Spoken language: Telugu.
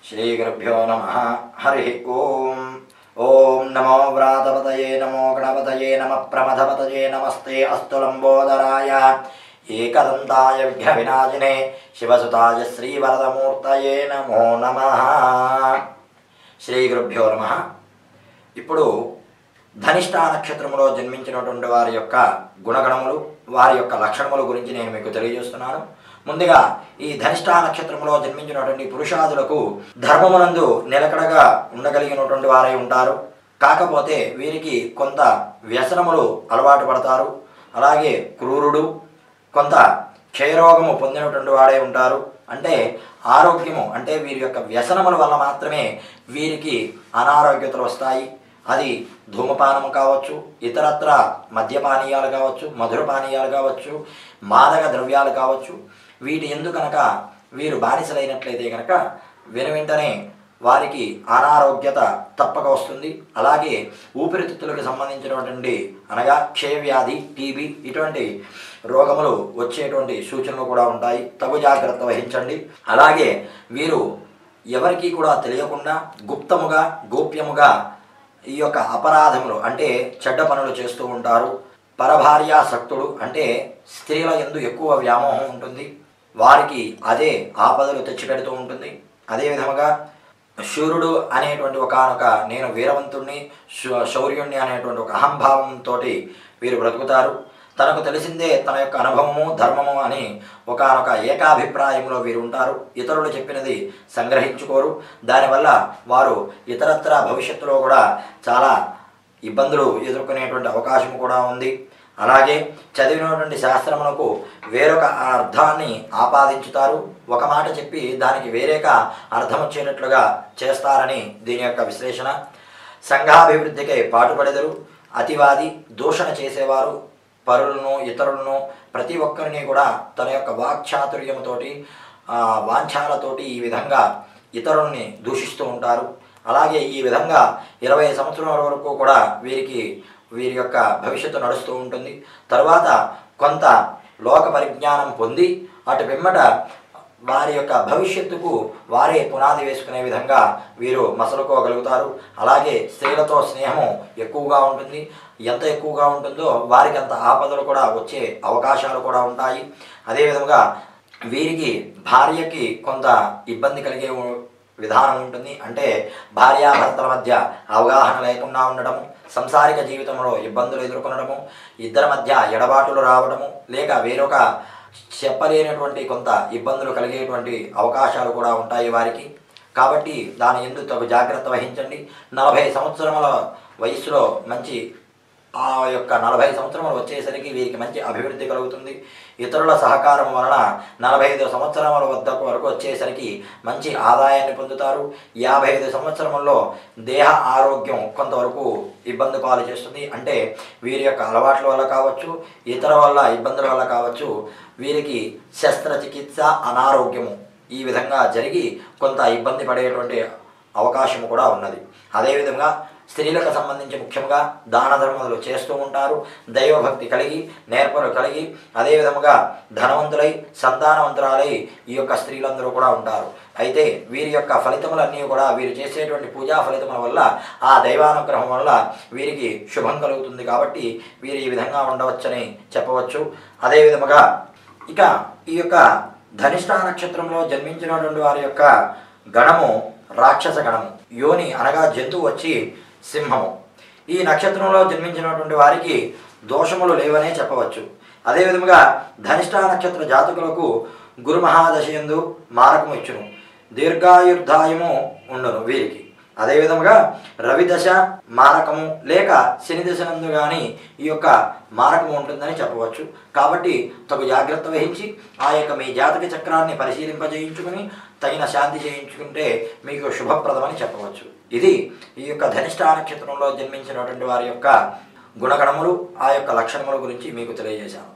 శ్రీగురుభ్యో నమ హరి ఓం ఓం నమో వ్రాతపతయే నమో గణపతయే నమ ప్రమథపతయే నమస్తే అస్తు లంబోదరాయ ఏకదంతాయ విఘ్న వినాశినే శివసుతాయ శ్రీవరదమూర్తయే నమో నమ శ్రీ గురుభ్యో నమ ఇప్పుడు ధనిష్ట నక్షత్రములో జన్మించినటువంటి వారి యొక్క గుణగణములు వారి యొక్క లక్షణముల గురించి నేను మీకు తెలియజేస్తున్నాను ముందుగా ఈ ధనిష్ట నక్షత్రములో జన్మించినటువంటి పురుషాదులకు ధర్మమునందు నిలకడగా ఉండగలిగినటువంటి వారై ఉంటారు కాకపోతే వీరికి కొంత వ్యసనములు అలవాటు పడతారు అలాగే క్రూరుడు కొంత క్షయరోగము పొందినటువంటి వాడే ఉంటారు అంటే ఆరోగ్యము అంటే వీరి యొక్క వ్యసనముల వల్ల మాత్రమే వీరికి అనారోగ్యతలు వస్తాయి అది ధూమపానము కావచ్చు ఇతరత్ర మద్యపానీయాలు కావచ్చు మధుర పానీయాలు కావచ్చు మాదక ద్రవ్యాలు కావచ్చు వీటి ఎందు కనుక వీరు బానిసలైనట్లయితే కనుక వెను వెంటనే వారికి అనారోగ్యత తప్పక వస్తుంది అలాగే ఊపిరితిత్తులకు సంబంధించినటువంటి అనగా క్షయవ్యాధి టీబీ ఇటువంటి రోగములు వచ్చేటువంటి సూచనలు కూడా ఉంటాయి తగు జాగ్రత్త వహించండి అలాగే వీరు ఎవరికీ కూడా తెలియకుండా గుప్తముగా గోప్యముగా ఈ యొక్క అపరాధములు అంటే చెడ్డ పనులు చేస్తూ ఉంటారు పరభార్యాసక్తుడు అంటే స్త్రీల ఎందు ఎక్కువ వ్యామోహం ఉంటుంది వారికి అదే ఆపదలు తెచ్చిపెడుతూ ఉంటుంది అదే విధముగా శూరుడు అనేటువంటి ఒకనొక నేను వీరవంతుణ్ణి శౌ- శౌర్యుణ్ణి అనేటువంటి ఒక అహంభావంతో వీరు బ్రతుకుతారు తనకు తెలిసిందే తన యొక్క అనుభవము ధర్మము అని ఒకనొక ఏకాభిప్రాయంలో వీరు ఉంటారు ఇతరులు చెప్పినది సంగ్రహించుకోరు దానివల్ల వారు ఇతరత్ర భవిష్యత్తులో కూడా చాలా ఇబ్బందులు ఎదుర్కొనేటువంటి అవకాశం కూడా ఉంది అలాగే చదివినటువంటి శాస్త్రమునకు వేరొక అర్థాన్ని ఆపాదించుతారు ఒక మాట చెప్పి దానికి వేరేక అర్థం వచ్చేటట్లుగా చేస్తారని దీని యొక్క విశ్లేషణ సంఘాభివృద్ధికై పాటుపడెదరు అతివాది దూషణ చేసేవారు పరులను ఇతరులను ప్రతి ఒక్కరిని కూడా తన యొక్క వాక్చాతుర్యముతోటి ఆ, వాంఛాలతోటి ఈ విధంగా ఇతరుల్ని దూషిస్తూ ఉంటారు అలాగే ఈ విధంగా ఇరవై సంవత్సరాల వరకు కూడా వీరికి వీరి యొక్క భవిష్యత్తు నడుస్తూ ఉంటుంది తర్వాత కొంత లోక పరిజ్ఞానం పొంది అటు పిమ్మట వారి యొక్క భవిష్యత్తుకు వారే పునాది వేసుకునే విధంగా వీరు మసలుకోగలుగుతారు అలాగే స్త్రీలతో స్నేహము ఎక్కువగా ఉంటుంది ఎంత ఎక్కువగా ఉంటుందో వారికి అంత ఆపదలు కూడా వచ్చే అవకాశాలు కూడా ఉంటాయి అదేవిధంగా వీరికి భార్యకి కొంత ఇబ్బంది కలిగే ఉ- విధానం ఉంటుంది అంటే భార్యాభర్తల మధ్య అవగాహన లేకుండా ఉండడము సంసారిక జీవితంలో ఇబ్బందులు ఎదుర్కొనడము ఇద్దరి మధ్య ఎడబాటులు రావడము లేక వేరొక చెప్పలేనటువంటి కొంత ఇబ్బందులు కలిగేటువంటి అవకాశాలు కూడా ఉంటాయి వారికి కాబట్టి దాని ఎందు తగు జాగ్రత్త వహించండి నలభై సంవత్సరముల వయసులో మంచి ఆ యొక్క నలభై సంవత్సరములు వచ్చేసరికి వీరికి మంచి అభివృద్ధి కలుగుతుంది ఇతరుల సహకారం వలన నలభై ఐదు సంవత్సరముల వద్ద వరకు వచ్చేసరికి మంచి ఆదాయాన్ని పొందుతారు యాభై ఐదు సంవత్సరముల్లో దేహ ఆరోగ్యం కొంతవరకు ఇబ్బంది పాలు చేస్తుంది అంటే వీరి యొక్క అలవాట్ల వల్ల కావచ్చు ఇతర వల్ల ఇబ్బందుల వల్ల కావచ్చు వీరికి శస్త్రచికిత్స అనారోగ్యము ఈ విధంగా జరిగి కొంత ఇబ్బంది పడేటువంటి అవకాశము కూడా ఉన్నది అదేవిధంగా స్త్రీలకు సంబంధించి ముఖ్యంగా దాన ధర్మములు చేస్తూ ఉంటారు దైవభక్తి కలిగి నేర్పలు కలిగి అదేవిధముగా ధనవంతులై సంతానవంతురాలై ఈ యొక్క స్త్రీలందరూ కూడా ఉంటారు అయితే వీరి యొక్క ఫలితములన్నీ కూడా వీరు చేసేటువంటి పూజా ఫలితముల వల్ల ఆ దైవానుగ్రహం వల్ల వీరికి శుభం కలుగుతుంది కాబట్టి వీరు ఈ విధంగా ఉండవచ్చని చెప్పవచ్చు అదేవిధముగా ఇక ఈ యొక్క ధనిష్ట నక్షత్రంలో జన్మించినటువంటి వారి యొక్క గణము రాక్షస గణము యోని అనగా జంతువు వచ్చి సింహము ఈ నక్షత్రంలో జన్మించినటువంటి వారికి దోషములు లేవనే చెప్పవచ్చు అదేవిధముగా ధనిష్ట నక్షత్ర జాతకులకు గురు మహాదశయందు మారకము ఇచ్చును దీర్ఘాయుర్ధాయము ఉండును వీరికి అదేవిధముగా రవి దశ మారకము లేక శని దశనందు కానీ ఈ యొక్క మారకము ఉంటుందని చెప్పవచ్చు కాబట్టి తగు జాగ్రత్త వహించి ఆ యొక్క మీ జాతక చక్రాన్ని పరిశీలింపజేయించుకుని తగిన శాంతి చేయించుకుంటే మీకు శుభప్రదమని చెప్పవచ్చు ఇది ఈ యొక్క ధనిష్ట నక్షత్రంలో జన్మించినటువంటి వారి యొక్క గుణగణములు ఆ యొక్క లక్షణముల గురించి మీకు తెలియజేశాను